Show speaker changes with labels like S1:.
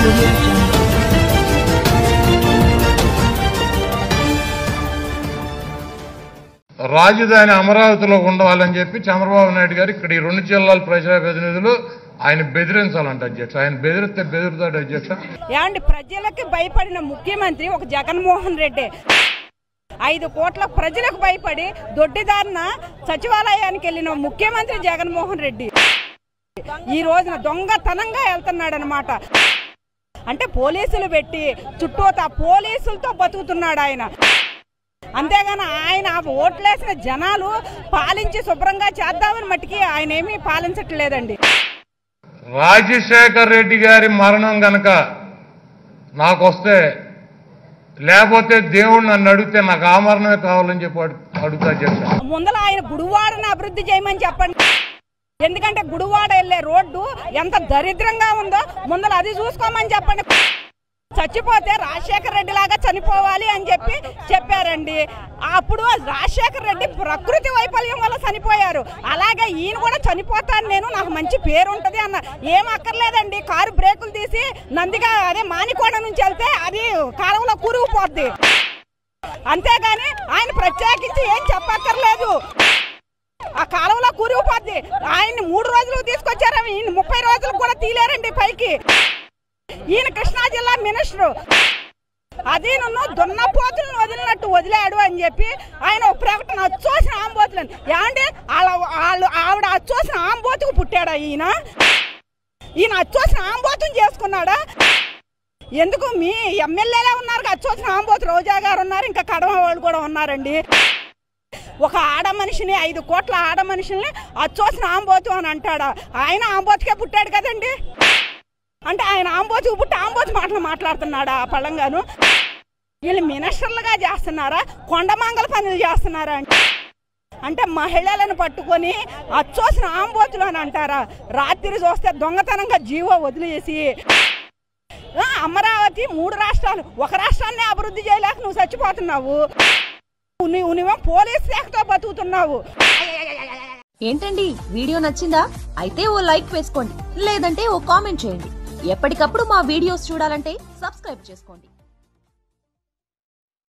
S1: audio jungle.
S2: రాజధాని అమరావతిలో ఉండాలని చెప్పి చంద్రబాబు నాయుడు గారు ఇక్కడ ఈ రెండు జిల్లాల ప్రజాప్రతినిధులు ఆయన బెదిరించాలంట అధ్యక్ష ఆయన బెదిరిస్తే బెదిరుతాడు అధ్యక్ష
S3: ఏమండి ప్రజలకి భయపడిన ముఖ్యమంత్రి ఒక జగన్మోహన్ రెడ్డి ఐదు కోట్ల ప్రజలకు భయపడి దొడ్డిదారిన సచివాలయానికి వెళ్ళిన ముఖ్యమంత్రి జగన్మోహన్ రెడ్డి ఈ రోజున దొంగతనంగా వెళ్తున్నాడు అనమాట అంటే పోలీసులు పెట్టి చుట్టూతా పోలీసులతో బతుకుతున్నాడు ఆయన అంతేగాని ఆయన ఓట్లేసిన జనాలు పాలించి శుభ్రంగా చేద్దామని మట్టికి ఆయన ఏమీ పాలించట్లేదండి
S2: రాజశేఖర్ రెడ్డి గారి మరణం గనక నాకు వస్తే లేకపోతే దేవుడు నన్ను అడిగితే నాకు ఆ మరణమే కావాలని చెప్పి అడు- అడుగుతా అధ్యక్ష
S3: ముందల ఆయన గుడివాడని అభివృద్ధి చేయమని చెప్పండి ఎందుకంటే గుడివాడ వెళ్ళే రోడ్డు ఎంత దరిద్రంగా ఉందో ముందల అది చూసుకోమని చెప్పండి చచ్చిపోతే రాజశేఖర రెడ్డి లాగా చనిపోవాలి అని చెప్పి చెప్పారండి అప్పుడు రాజశేఖర రెడ్డి ప్రకృతి వైఫల్యం వల్ల చనిపోయారు అలాగే ఈయన కూడా చనిపోతాను నేను నాకు మంచి పేరు ఉంటది అన్న ఏం అక్కర్లేదండి కారు బ్రేకులు తీసి నందిగా అదే మానికోడ నుంచి వెళ్తే అది కాలంలో కూరుకుపోద్ది అంతేగాని ఆయన ప్రత్యేకించి ఏం చెప్పక్కర్లేదు ఆ కాలంలో కూరుకుపోద్ది ఆయన్ని మూడు రోజులు తీసుకొచ్చారు ఈయన ముప్పై రోజులు కూడా తీలేరండి పైకి ఈయన కృష్ణా జిల్లా మినిస్టర్ అది నన్ను దున్నపోతులను వదిలినట్టు వదిలాడు అని చెప్పి ఆయన ఒక ప్రకటన అచ్చోసిన ఆంబోతులను ఏమంటే వాళ్ళ వాళ్ళు ఆవిడ అచ్చోసిన ఆంబోతుకు పుట్టాడా ఈయన ఈయన అచ్చోసిన ఆంబోతుని చేసుకున్నాడా ఎందుకు మీ ఎమ్మెల్యేలే ఉన్నారు అచ్చోసిన ఆంబోతు రోజా గారు ఉన్నారు ఇంకా కడమ వాళ్ళు కూడా ఉన్నారండి ఒక ఆడ మనిషిని ఐదు కోట్ల ఆడ మనిషిని అచ్చోసిన ఆంబోతు అని అంటాడా ఆయన ఆంబోతుకే పుట్టాడు కదండి అంటే ఆయన ఆంబోతు పుట్టి ఆంబోతు మాటలు మాట్లాడుతున్నాడా ఆ పళ్ళంగాను వీళ్ళు మినిస్టర్లుగా చేస్తున్నారా కొండమంగళ పనులు చేస్తున్నారా అంటే అంటే మహిళలను పట్టుకొని అచ్చోసిన ఆంబోతులు అని అంటారా రాత్రి చూస్తే దొంగతనంగా జీవో వదిలేసి ఆ, అమరావతి మూడు రాష్ట్రాలు ఒక రాష్ట్రాన్ని అభివృద్ధి చేయలేక నువ్వు చచ్చిపోతున్నావు నువ్వు నువ్వేమో పోలీస్ శాఖతో బతుకుతున్నావు
S4: ఏంటండి వీడియో నచ్చిందా అయితే ఓ లైక్ వేసుకోండి లేదంటే ఓ కామెంట్ చేయండి ఎప్పటికప్పుడు మా వీడియోస్ చూడాలంటే సబ్స్క్రైబ్ చేసుకోండి